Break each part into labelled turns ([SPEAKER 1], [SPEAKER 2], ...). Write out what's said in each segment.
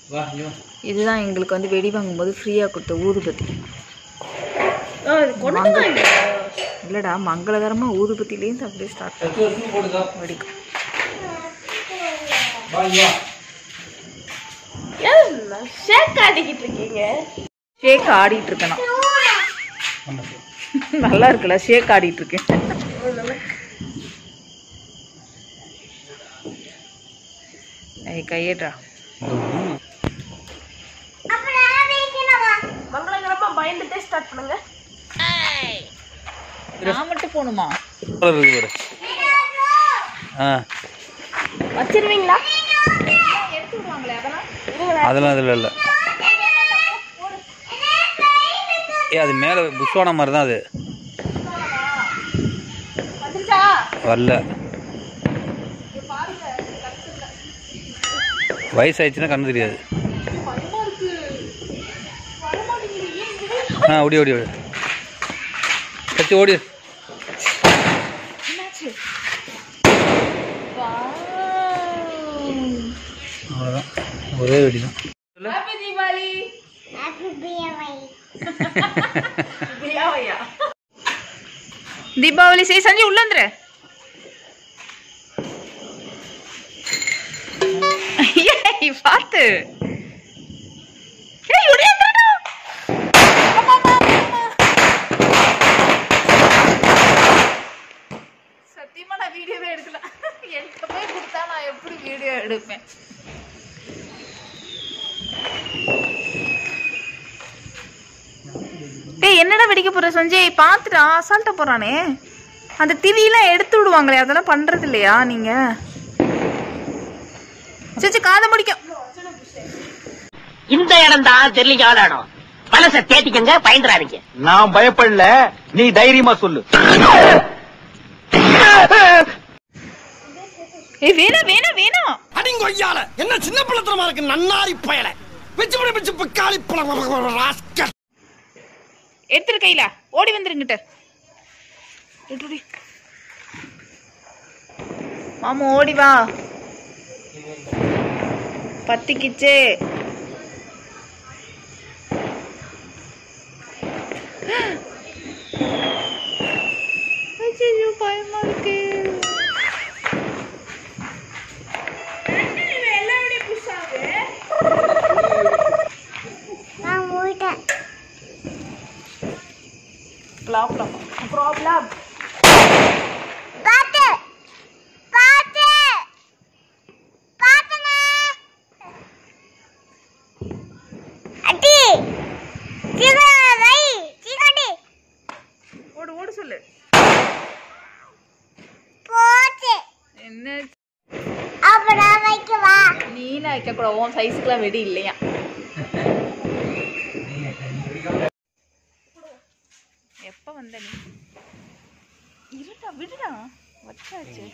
[SPEAKER 1] வா இங்க வா
[SPEAKER 2] இதுதான் எங்களுக்கு வந்து வெடி வாங்கும்போது ஃப்ரீயாக கொடுத்த ஊதுபத்தி
[SPEAKER 3] கொண்டு வாங்க
[SPEAKER 2] இல்லைடா மங்களகரமாக ஊதுபத்திலேருந்து அப்படியே ஸ்டார்ட்
[SPEAKER 1] எடுத்து ஒரு பூ போடுதா
[SPEAKER 2] வெடிக்கும்
[SPEAKER 1] வா இங்க வா
[SPEAKER 3] ஏன் ஷேக் ஆடிக்கிட்டு இருக்கீங்க
[SPEAKER 2] ஷேக் ஆடிட்டு இருக்கேன் நான்.
[SPEAKER 1] ஆமாம்
[SPEAKER 2] நல்லா இருக்குல்ல ஷேக் ஆடிட்டு இருக்கேன் ஏய் கையேட்ரா
[SPEAKER 3] மங்களகரமா பயந்துட்டே ஸ்டார்ட் பண்ணுங்க
[SPEAKER 2] நான் மட்டும் போகணுமா
[SPEAKER 1] இருக்கு பாரு ஆ
[SPEAKER 3] வச்சிருவீங்களா
[SPEAKER 1] அதெல்லாம் இதில் இல்லை ஏ அது மேலே புஷ்வான மாதிரி தான் அது
[SPEAKER 3] வந்துருச்சா
[SPEAKER 1] வரல வயசாயிடுச்சுன்னா கண்ணு தெரியாது ஆ ஓடி ஓடி ஓடி கச்சி ஓடி அவ்வளோதான் ஒரே வெடி தான்
[SPEAKER 3] ஹாப்பி தீபாவளி பிரியாவையா
[SPEAKER 2] தீபாவளி செய் சஞ்சய் உள்ள வந்துரு ஏய் பார்த்து ஏய் ஒடியாந்துடா அம்மா அம்மா அம்மா சத்தியமா நான் வீடியோவே எடுக்கல என்கிட்ட போய் கொடுத்தா நான் எப்படி வீடியோ எடுப்பேன் டேய் என்னடா வெடிக்க போற சஞ்சய் பார்த்துட்டா அசால்ட்டா போறானே அந்த திரியெல்லாம் எடுத்து விடுவாங்களே அதெல்லாம் பண்றது இல்லையா நீங்க சரி காதை முடிக்கும்
[SPEAKER 4] இந்த இடம் தான் தெரியல இடம் மனசை தேத்திக்கங்க பயந்துறாதீங்க
[SPEAKER 5] நான் பயப்படல நீ தைரியமா சொல்லு
[SPEAKER 2] ஏய் வேணாம் வேணாம் வேணாம்
[SPEAKER 5] அடிங்கொய்யால என்ன சின்ன பிள்ளத்தனமா இருக்கு நன்னாரி பயல பிச்சு பிடி பிச்சு பிக்காளி பழம் ராஸ்கல்
[SPEAKER 2] எடுத்துரு கையில ஓடி வந்துருங்கிட்ட எடுடி. மாமா ஓடி வா பத்திக்கிச்சே ஐயோ பயமா இருக்கு ப்ளாப்லாம் ப்ராப்ளம் ஓடு ஓடு சொல்லு என்ன நீல வைக்க கூட உன் சைஸுக்குலாம் வெடி இல்லையா எப்ப வந்த நீ இருடா விடுடா வச்சாச்சு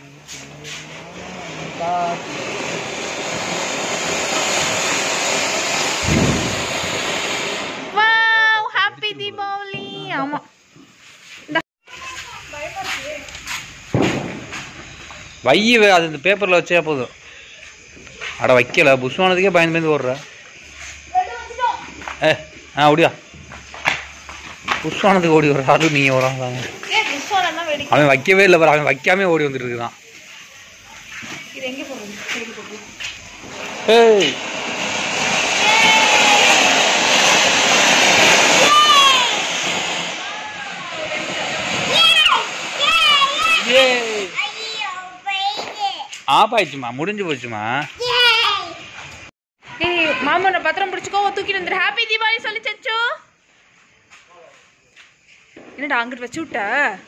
[SPEAKER 2] வாவ் ஹாப்பி தீபாவளி ஆமா
[SPEAKER 1] வையி வே- அது இந்த பேப்பரில் வச்சா போதும் அட வைக்கல புஷ்வானதுக்கே பயந்து பயந்து ஓடுற ஏ ஆ ஓடியா புஷ்வானதுக்கு ஓடி வர்ற அது நீங்கள் வராங்க
[SPEAKER 2] ஏன் புஷ்வாலன்னா வெடி
[SPEAKER 1] அவன் வைக்கவே இல்லை பாரு அவன் வைக்காமே ஓடி வந்துட்டு இருக்கான்
[SPEAKER 2] இது எங்க போறது சைடு போட்டு
[SPEAKER 1] ஏய் ஏய். ஆஃப் ஆயிடுச்சுமா முடிஞ்சு போச்சுமா
[SPEAKER 2] ஏய் மாமனை பத்திரம் பிடிச்சுக்கோ தூக்கிட்டு வந்துரு ஹாப்பி தீபாவளி சொல்லி சச்சு என்னடா அங்கிட்டு வச்சு விட்ட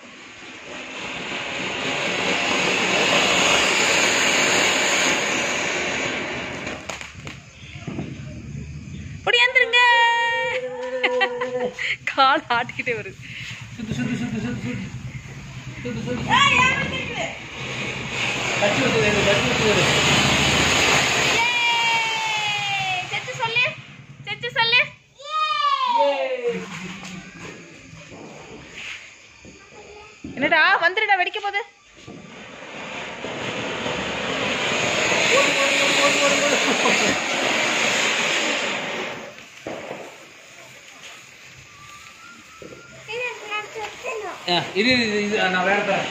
[SPEAKER 2] ஒடியாந்துருங்க கால் ஆட்டிக்கிட்டே வருது ஏய், சச்சு சொல்லு சச்சு சொல்லு என்னடா வந்துடுடா வெடிக்க போகுது
[SPEAKER 1] ஆ, இது இது இது நான் வேற தரேன்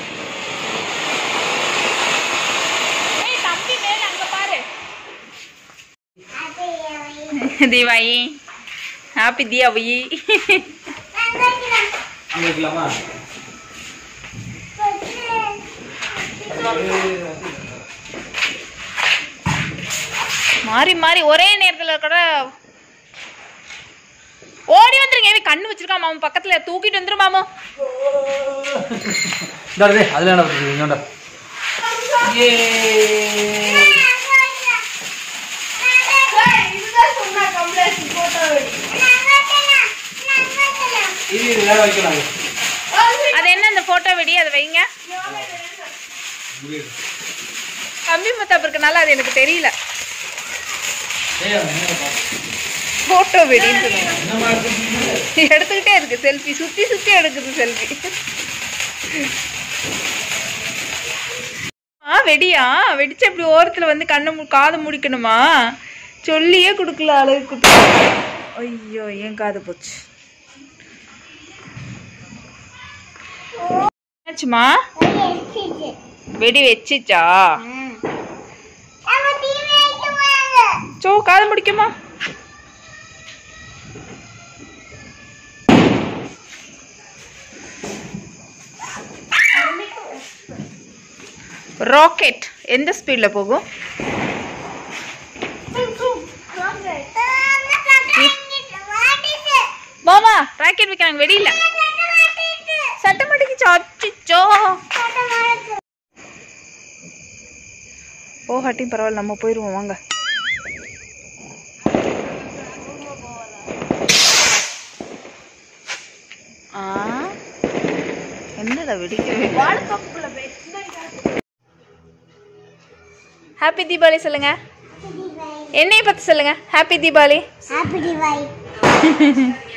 [SPEAKER 2] ஏய் தம்பி மேல அங்க பாரு தீபாவளி ஹாப்பி தீபாவளி
[SPEAKER 1] அங்கே வைக்கலாமா
[SPEAKER 2] மாறி மாறி ஒரே நேரத்துல கூட ஓடி வந்துருங்க ஏவி கண்ணு வச்சிருக்கான் மாமு பக்கத்துல தூக்கிட்டு வந்துரும் மாமு
[SPEAKER 1] இந்த வருது அதில் என்ன பண்ணுறது இங்கோண்டா ஏ இது இது வேற வைக்கலாம் இது.
[SPEAKER 2] அது என்ன அந்த போட்டோ வெடி அதை வைங்க கம்பி மத்தாப்பு இருக்கனால அது எனக்கு தெரியல
[SPEAKER 1] ஏய், அவன் என்ன பாப்பா?
[SPEAKER 2] போட்டோ வெடின்னு சொல்லுவாங்க.
[SPEAKER 1] என்னம்மா எடுத்துட்டு
[SPEAKER 2] எடுத்துக்கிட்டே இருக்கு செல்ஃபி சுத்தி சுத்தி எடுக்குது செல்ஃபி ஆ வெடியா வெடிச்சு அப்படி ஓரத்துல வந்து கண்ணை மூ காதை முடிக்கணுமா சொல்லியே கொடுக்கல அழகு ஐயோ ஏன் காது போச்சு என்னாச்சுமா வெடி வச்சிச்சா சோ காது முடிக்குமா ராக்கெட் எந்த ஸ்பீட்ல போகும் மாமா ராக்கெட் வைக்கிறாங்க வெடியில சட்டை மாட்டிக்கிச்சு அச்சிச்சோ போகாட்டியும் பரவாயில்ல நம்ம போயிருவோம் வாங்க ஆ என்னடா வெடிக்கவே ஹாப்பி தீபாவளி சொல்லுங்க என்னைய பத்தி சொல்லுங்க ஹாப்பி தீபாவளி
[SPEAKER 6] Happy Diwali.